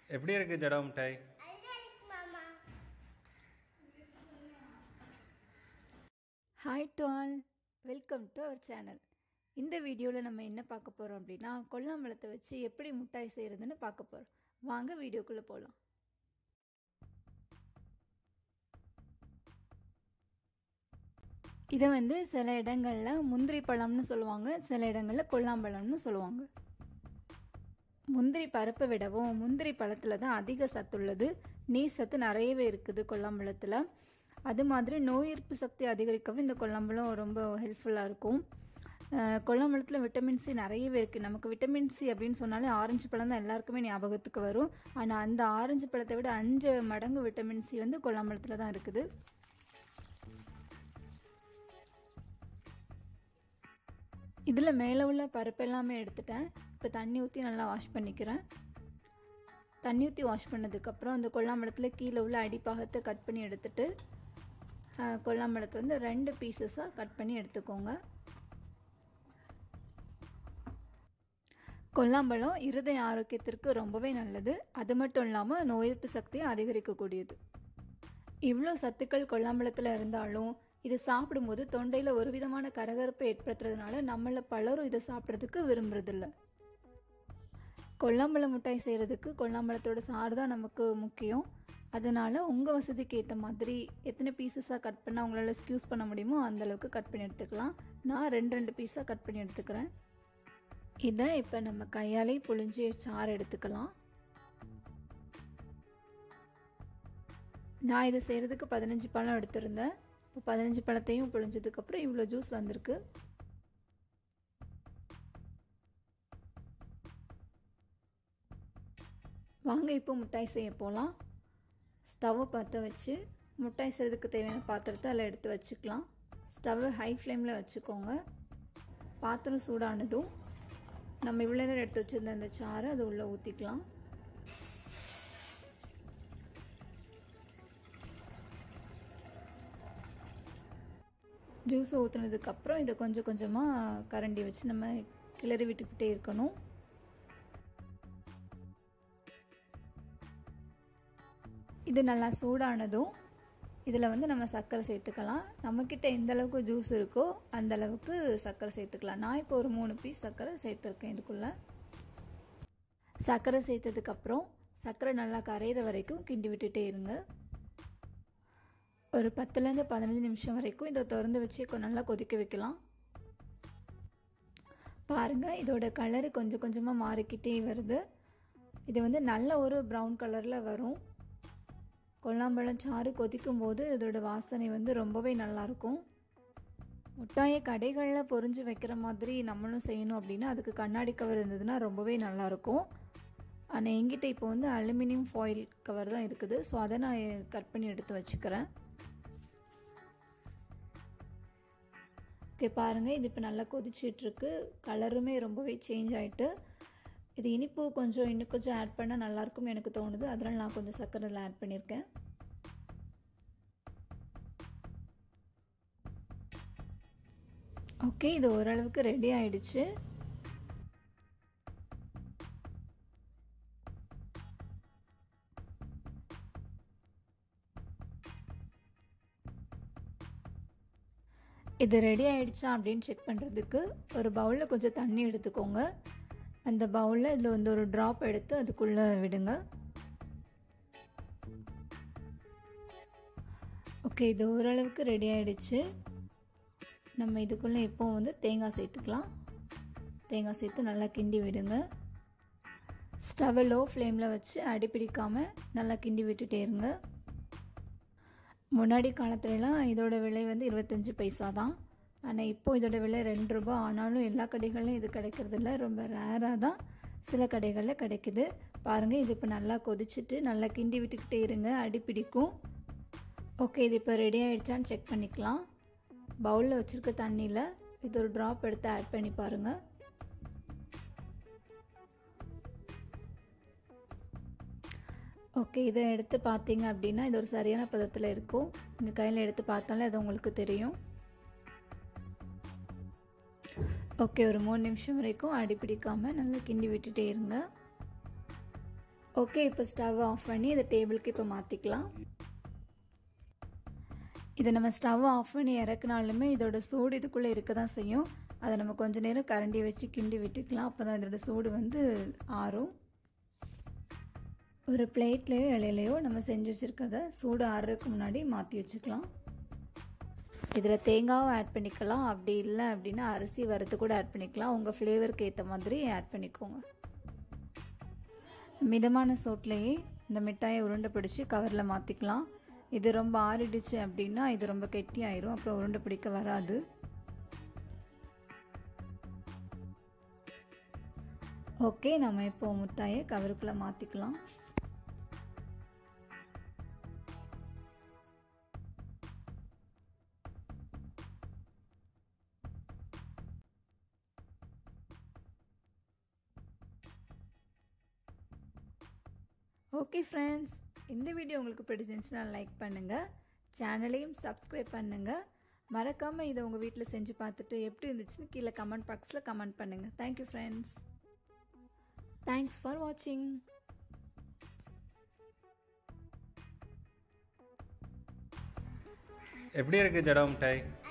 எப்படி இருக்கு ஜடா மிட்டாய் hi to all welcome to our channel இந்த வீடியோவில் நம்ம என்ன பார்க்க போகிறோம் அப்படின்னா கொல்லாம்பழத்தை வச்சு எப்படி மிட்டாய் செய்கிறதுன்னு பார்க்க போகிறோம் வாங்க வீடியோக்குள்ளே போகலாம் இதை வந்து சில இடங்களில் முந்திரி பழம்னு சொல்லுவாங்க சில இடங்களில் கொல்லாம்பழம்னு சொல்லுவாங்க முந்திரி பருப்பை விடவும் முந்திரி பழத்தில் தான் அதிக சத்துள்ளது நீர் சத்து நிறையவே இருக்குது கொல்லாம்பழத்தில் அது மாதிரி நோய் எதிர்ப்பு சக்தி அதிகரிக்கவும் இந்த கொல்லாம்பழம் ரொம்ப ஹெல்ப்ஃபுல்லாக இருக்கும் கொல்லாம்பழத்தில் விட்டமின் சி நிறையவே இருக்குது நமக்கு விட்டமின் சி அப்படின்னு சொன்னாலே ஆரஞ்சு பழம் தான் எல்லாருக்குமே ஞாபகத்துக்கு வரும் ஆனால் அந்த ஆரஞ்சு பழத்தை விட அஞ்சு மடங்கு விட்டமின் சி வந்து கொல்லாம்பழத்தில் தான் இருக்குது இதில் மேலே உள்ள பருப்பு எல்லாமே எடுத்துட்டேன் இப்போ தண்ணி ஊற்றி நல்லா வாஷ் பண்ணிக்கிறேன் தண்ணி ஊற்றி வாஷ் பண்ணதுக்கப்புறம் அந்த கொல்லாம்பழத்தில் கீழே உள்ள அடிப்பாகத்தை கட் பண்ணி எடுத்துட்டு கொல்லாம்பழத்தை வந்து ரெண்டு பீசஸாக கட் பண்ணி எடுத்துக்கோங்க கொல்லாம்பழம் இருதய ஆரோக்கியத்திற்கு ரொம்பவே நல்லது அது மட்டும் இல்லாமல் நோய் எதிர்ப்பு சக்தியை அதிகரிக்கக்கூடியது இவ்வளோ சத்துக்கள் கொல்லாம்பழத்தில் இருந்தாலும் இது சாப்பிடும்போது தொண்டையில் ஒரு விதமான கரகரப்பை ஏற்படுத்துறதுனால நம்மள பலரும் இதை சாப்பிட்றதுக்கு விரும்புறதில்ல கொல்லாம்பழம் மிட்டாய் செய்கிறதுக்கு கொல்லாம்பழத்தோட சாறு தான் நமக்கு முக்கியம் அதனால் உங்கள் வசதிக்கு ஏற்ற மாதிரி எத்தனை பீசஸாக கட் பண்ணால் உங்களால் ஸ்க்யூஸ் பண்ண முடியுமோ அந்தளவுக்கு கட் பண்ணி எடுத்துக்கலாம் நான் ரெண்டு ரெண்டு பீஸாக கட் பண்ணி எடுத்துக்கிறேன் இதை இப்போ நம்ம கையாலே புழிஞ்சு சாறு எடுத்துக்கலாம் நான் இதை செய்கிறதுக்கு பதினஞ்சு பழம் எடுத்திருந்தேன் இப்போ பதினஞ்சு பழத்தையும் புழிஞ்சதுக்கப்புறம் இவ்வளோ ஜூஸ் வந்திருக்கு வாங்க இப்போ மிட்டாய் செய்ய போகலாம் ஸ்டவ்வை பற்ற வச்சு மிட்டாய் செய்யறதுக்கு தேவையான பாத்திரத்தை அதில் எடுத்து வச்சுக்கலாம் ஸ்டவ்வை ஹை ஃப்ளேமில் வச்சுக்கோங்க பாத்திரம் சூடானதும் நம்ம இவ்வளோ நேரம் எடுத்து வச்சுருந்த அந்த சாறை அது உள்ளே ஊற்றிக்கலாம் ஜூஸ் ஊற்றுனதுக்கப்புறம் இதை கொஞ்சம் கொஞ்சமாக கரண்டி வச்சு நம்ம கிளறி விட்டுக்கிட்டே இருக்கணும் இது நல்லா சூடானதும் இதில் வந்து நம்ம சர்க்கரை சேர்த்துக்கலாம் நம்மக்கிட்ட எந்த அளவுக்கு ஜூஸ் இருக்கோ அந்த அளவுக்கு சர்க்கரை சேர்த்துக்கலாம் நான் இப்போ ஒரு மூணு பீஸ் சர்க்கரை சேர்த்துருக்கேன் இதுக்குள்ளே சர்க்கரை சேர்த்ததுக்கப்புறம் சர்க்கரை நல்லா கரையிற வரைக்கும் கிண்டி விட்டுட்டே இருங்க ஒரு பத்துலேருந்து பதினஞ்சு நிமிஷம் வரைக்கும் இதை திறந்து வச்சு நல்லா கொதிக்க வைக்கலாம் பாருங்கள் இதோட கலரு கொஞ்சம் கொஞ்சமாக மாறிக்கிட்டே வருது இது வந்து நல்ல ஒரு ப்ரௌன் கலரில் வரும் கொல்லாம்பழம் சாறு கொதிக்கும் போது இதோட வாசனை வந்து ரொம்பவே நல்லாயிருக்கும் முட்டாயை கடைகளில் பொறிஞ்சு வைக்கிற மாதிரி நம்மளும் செய்யணும் அப்படின்னா அதுக்கு கண்ணாடி கவர் இருந்ததுன்னா ரொம்பவே நல்லாயிருக்கும் ஆனால் எங்கிட்ட இப்போ வந்து அலுமினியம் ஃபாயில் கவர் தான் இருக்குது ஸோ அதை நான் கட் பண்ணி எடுத்து வச்சுக்கிறேன் ஓகே பாருங்கள் இது இப்போ நல்லா கொதிச்சிட்ருக்கு கலருமே ரொம்பவே சேஞ்ச் ஆகிட்டு இது இனிப்பு கொஞ்சம் இன்னும் கொஞ்சம் ஆட் பண்ணால் நல்லாயிருக்கும்னு எனக்கு தோணுது அதனால் நான் கொஞ்சம் சர்க்கரையில் ஆட் பண்ணியிருக்கேன் ஓகே இது ஓரளவுக்கு ரெடி ஆயிடுச்சு இது ரெடி ஆயிடுச்சா அப்படின்னு செக் பண்ணுறதுக்கு ஒரு பவுலில் கொஞ்சம் தண்ணி எடுத்துக்கோங்க அந்த பவுலில் இதில் வந்து ஒரு ட்ராப் எடுத்து அதுக்குள்ளே விடுங்க ஓகே இது ஓரளவுக்கு ரெடி ஆகிடுச்சு நம்ம இதுக்குள்ளே இப்போ வந்து தேங்காய் சேர்த்துக்கலாம் தேங்காய் சேர்த்து நல்லா கிண்டி விடுங்க ஸ்டவ்வை லோ ஃப்ளேமில் வச்சு அடி பிடிக்காமல் நல்லா கிண்டி விட்டுட்டே இருங்க முன்னாடி காலத்துலலாம் இதோட விலை வந்து இருபத்தஞ்சி பைசா தான் ஆனால் இப்போது இதோட விலை ரெண்டு ரூபா ஆனாலும் எல்லா கடைகள்லையும் இது கிடைக்கிறதில்ல ரொம்ப ரேராக தான் சில கடைகளில் கிடைக்குது பாருங்கள் இது இப்போ நல்லா கொதிச்சுட்டு நல்லா கிண்டி விட்டுக்கிட்டே இருங்க அடி பிடிக்கும் ஓகே இது இப்போ ரெடி ஆகிடுச்சான்னு செக் பண்ணிக்கலாம் பவுலில் வச்சுருக்க தண்ணியில் இது ஒரு ட்ராப் எடுத்து ஆட் பண்ணி பாருங்கள் ஓகே இதை எடுத்து பார்த்தீங்க அப்படின்னா இது ஒரு சரியான பதத்தில் இருக்கும் நீங்கள் கையில் எடுத்து பார்த்தாலே அது உங்களுக்கு தெரியும் ஓகே ஒரு மூணு நிமிஷம் வரைக்கும் அடி பிடிக்காமல் நல்லா கிண்டி விட்டுட்டே இருங்க ஓகே இப்போ ஸ்டவ் ஆஃப் பண்ணி இதை டேபிளுக்கு இப்போ மாற்றிக்கலாம் இதை நம்ம ஸ்டவ் ஆஃப் பண்ணி இறக்குனாலுமே இதோட சூடு இதுக்குள்ளே இருக்க தான் செய்யும் அதை நம்ம கொஞ்ச நேரம் கரண்டி வச்சு கிண்டி விட்டுக்கலாம் அப்போ தான் இதோட சூடு வந்து ஆறும் ஒரு பிளேட்லேயோ இலையிலையோ நம்ம செஞ்சு வச்சுருக்கிறத சூடு ஆறுறதுக்கு முன்னாடி மாற்றி வச்சுக்கலாம் இதில் தேங்காவும் ஆட் பண்ணிக்கலாம் அப்படி இல்லை அப்படின்னா அரிசி வறுத்து கூட ஆட் பண்ணிக்கலாம் உங்கள் ஃப்ளேவருக்கு ஏற்ற மாதிரி ஆட் பண்ணிக்கோங்க மிதமான சோட்லேயே இந்த மிட்டாயை உருண்டை பிடிச்சி கவரில் மாற்றிக்கலாம் இது ரொம்ப ஆறிடுச்சு அப்படின்னா இது ரொம்ப கெட்டி ஆயிரும் அப்புறம் உருண்டை பிடிக்க வராது ஓகே நம்ம இப்போ மிட்டாயை கவருக்குள்ளே மாற்றிக்கலாம் ஓகே ஃப்ரெண்ட்ஸ் இந்த வீடியோ உங்களுக்கு பிடிச்சிருந்துச்சுன்னா லைக் பண்ணுங்கள் சேனலையும் சப்ஸ்கிரைப் பண்ணுங்கள் மறக்காமல் இதை உங்கள் வீட்டில் செஞ்சு பார்த்துட்டு எப்படி இருந்துச்சுன்னு கீழே கமெண்ட் பாக்ஸில் கமெண்ட் பண்ணுங்கள் தேங்க்யூ ஃப்ரெண்ட்ஸ் தேங்க்ஸ் ஃபார் வாட்சிங் எப்படி இருக்கு ஜடா மிட்டாய்